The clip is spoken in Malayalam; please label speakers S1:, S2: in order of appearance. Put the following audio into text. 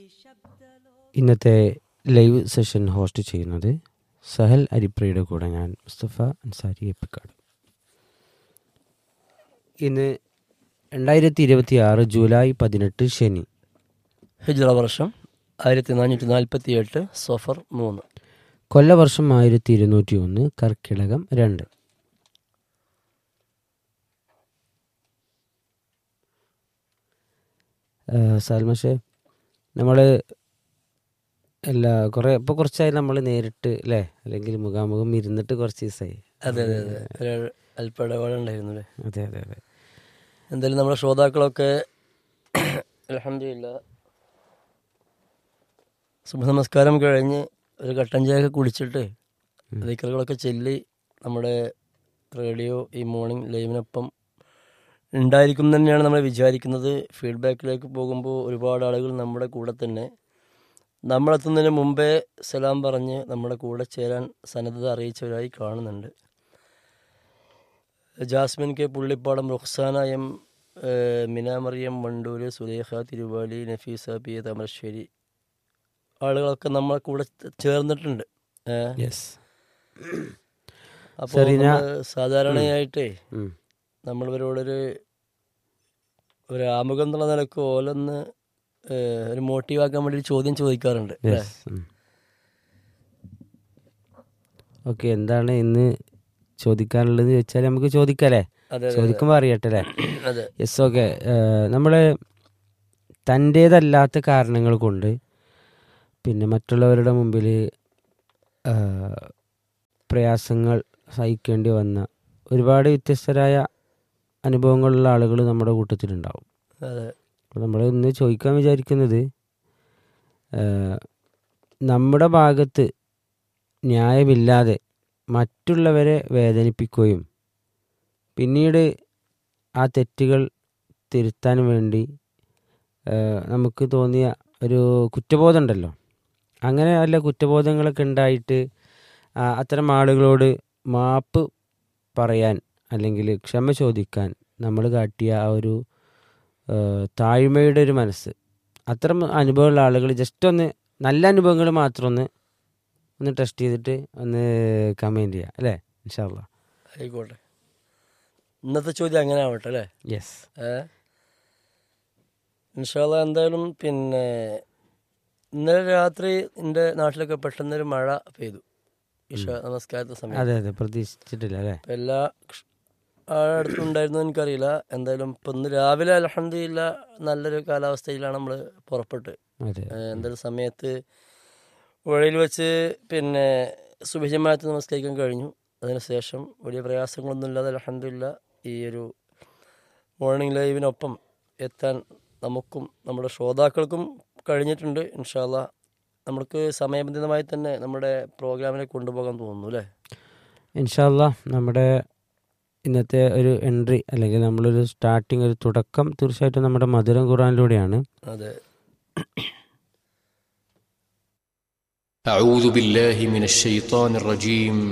S1: ഇന്നത്തെ ലൈവ് സെഷൻ ഹോസ്റ്റ് ചെയ്യുന്നത് സഹൽ അരിപ്രയുടെ കൂടെ ഞാൻ മുസ്തഫ അൻസാരി എപ്പിക്കാട് ഇന്ന് രണ്ടായിരത്തി ഇരുപത്തി ആറ് ജൂലൈ പതിനെട്ട് ശനി
S2: ഹിജ്റ വർഷം ആയിരത്തി നാനൂറ്റി നാൽപ്പത്തി എട്ട് സഫർ മൂന്ന്
S1: കൊല്ലവർഷം ആയിരത്തി ഇരുന്നൂറ്റി ഒന്ന് കർക്കിടകം രണ്ട് സാൽമഷെ നമ്മൾ എല്ലാ കുറേ ഇപ്പോൾ കുറച്ചായി നമ്മൾ നേരിട്ട് അല്ലേ അല്ലെങ്കിൽ മുഖാമുഖം ഇരുന്നിട്ട് കുറച്ച് ദിവസമായി
S2: അതെ അതെ അതെ ഒരു അല്പ ഇടപാടുണ്ടായിരുന്നു അല്ലേ
S1: അതെ അതെ അതെ
S2: എന്തായാലും നമ്മുടെ ശ്രോതാക്കളൊക്കെ അലഹമില്ല സുബ നമസ്കാരം കഴിഞ്ഞ് ഒരു കട്ടൻ ചായയൊക്കെ കുടിച്ചിട്ട് ദിക്കറുകളൊക്കെ ചെല്ലി നമ്മുടെ റേഡിയോ ഈ മോർണിംഗ് ലൈവിനൊപ്പം ഉണ്ടായിരിക്കും എന്ന് തന്നെയാണ് നമ്മൾ വിചാരിക്കുന്നത് ഫീഡ്ബാക്കിലേക്ക് പോകുമ്പോൾ ഒരുപാട് ആളുകൾ നമ്മുടെ കൂടെ തന്നെ നമ്മളെത്തുന്നതിന് മുമ്പേ സലാം പറഞ്ഞ് നമ്മുടെ കൂടെ ചേരാൻ സന്നദ്ധത അറിയിച്ചവരായി കാണുന്നുണ്ട് ജാസ്മിൻ കെ പുള്ളിപ്പാടം റുഖ്സാന എം ഏഹ്, മിനാമറിയം വണ്ടൂര് സുലേഖ തിരുവാലി നഫീസ പി എ താമരശ്ശേരി ആളുകളൊക്കെ നമ്മളെ കൂടെ ചേർന്നിട്ടുണ്ട് ഏഹ്.
S1: യെസ്
S2: അപ്പോൾ
S1: സെറീന-
S2: നമ്മള് സാധാരണയായിട്ടേ
S1: ഉം.
S2: നമ്മൾ ഇവരോടൊരു ഒരു ആമുഖം എന്നുള്ള നിലക്ക് ഓലൊന്ന് ഏഹ്, ഒരു മോട്ടീവാക്കാൻ വേണ്ടി ഒരു ചോദ്യം ചോദിക്കാറുണ്ട് അല്ലേ?
S1: യെസ് ഓക്കെ എന്താണ് ഇന്ന് ചോദിക്കാനുള്ളത് ചോദിച്ചാൽ നമുക്ക് ചോദിക്കാല്ലേ
S2: അതെ അതെ
S1: ചോദിക്കുമ്പോൾ അറിയട്ടെ അല്ലേ
S2: അതെ
S1: യെസ് ഓക്കെ നമ്മൾ തൻ്റേതല്ലാത്ത കാരണങ്ങൾ കൊണ്ട് പിന്നെ മറ്റുള്ളവരുടെ മുമ്പിൽ പ്രയാസങ്ങൾ സഹിക്കേണ്ടി വന്ന ഒരുപാട് വ്യത്യസ്തരായ അനുഭവങ്ങളുള്ള ആളുകൾ നമ്മുടെ കൂട്ടത്തിലുണ്ടാവും
S2: അതെ
S1: അപ്പോൾ നമ്മൾ ഇന്ന് ചോദിക്കാൻ വിചാരിക്കുന്നത് ആ, നമ്മുടെ ഭാഗത്ത് ന്യായമില്ലാതെ മറ്റുള്ളവരെ വേദനിപ്പിക്കുകയും പിന്നീട് ആ തെറ്റുകൾ തിരുത്താൻ വേണ്ടി ആ, നമുക്ക് തോന്നിയ ഒരു കുറ്റബോധം ഉണ്ടല്ലോ അങ്ങനെ വല്ല കുറ്റബോധങ്ങളൊക്കെ ഉണ്ടായിട്ട് ആ, അത്തരം ആളുകളോട് മാപ്പ് പറയാൻ അല്ലെങ്കിൽ ക്ഷമ ചോദിക്കാൻ നമ്മൾ കാട്ടിയ ആ ഒരു ആ, താഴ്മയുടെ ഒരു മനസ്സ് അത്തരം അനുഭവമുള്ള ആളുകൾ ജസ്റ്റ് ഒന്ന് നല്ല അനുഭവങ്ങൾ മാത്രം ഒന്ന് ഒന്ന് ടെസ്റ്റ് ചെയ്തിട്ട് ഒന്ന് കമൻറ്റ് ചെയ്യുക അല്ലേ ഇൻഷാല്ല
S2: ആയിക്കോട്ടെ ഇന്നത്തെ ചോദ്യം അങ്ങനെ ആവട്ടെ അല്ലേ
S1: യെസ്
S2: ഏ ഇൻഷാല്ല എന്തായാലും പിന്നെ ഇന്നലെ രാത്രി എൻ്റെ നാട്ടിലൊക്കെ പെട്ടെന്നൊരു മഴ പെയ്തു ഇഷ നമസ്കാരത്തെ സമയം
S1: അതെ അതെ പ്രതീക്ഷിച്ചിട്ടില്ല അല്ലേ
S2: ഇപ്പം എല്ലാ ക്ഷ- ആളടുത്തും ഉണ്ടായിരുന്നു എനിക്കറിയില്ല എന്തായാലും ഇപ്പം ഇന്ന് രാവിലെ അലഹമില്ല നല്ലൊരു കാലാവസ്ഥയിലാണ് നമ്മൾ പുറപ്പെട്ട്
S1: അതെ
S2: ഏ, എന്തായാലും സമയത്ത് വഴിയിൽ വെച്ച് പിന്നെ സുഭിജമായത്ത് നമസ്കരിക്കാൻ കഴിഞ്ഞു അതിനുശേഷം വലിയ പ്രയാസങ്ങളൊന്നും ഇല്ലാതെ അലഹമില്ല ഈ ഒരു മോർണിംഗ് ലൈവിനൊപ്പം എത്താൻ നമുക്കും നമ്മുടെ ശ്രോതാക്കൾക്കും കഴിഞ്ഞിട്ടുണ്ട് ഇൻഷാല്ല നമുക്ക് സമയബന്ധിതമായി തന്നെ നമ്മുടെ പ്രോഗ്രാമിനെ കൊണ്ടുപോകാൻ തോന്നുന്നു അല്ലേ
S1: ഇൻഷാല്ല നമ്മുടെ ഇന്നത്തെ ഒരു എൻട്രി അല്ലെങ്കിൽ നമ്മളൊരു സ്റ്റാർട്ടിങ് ഒരു തുടക്കം തീർച്ചയായിട്ടും നമ്മുടെ മധുരം ഖുറാനിലൂടെയാണ്
S2: അതെ
S3: أعوذ بالله من الشيطان الرجيم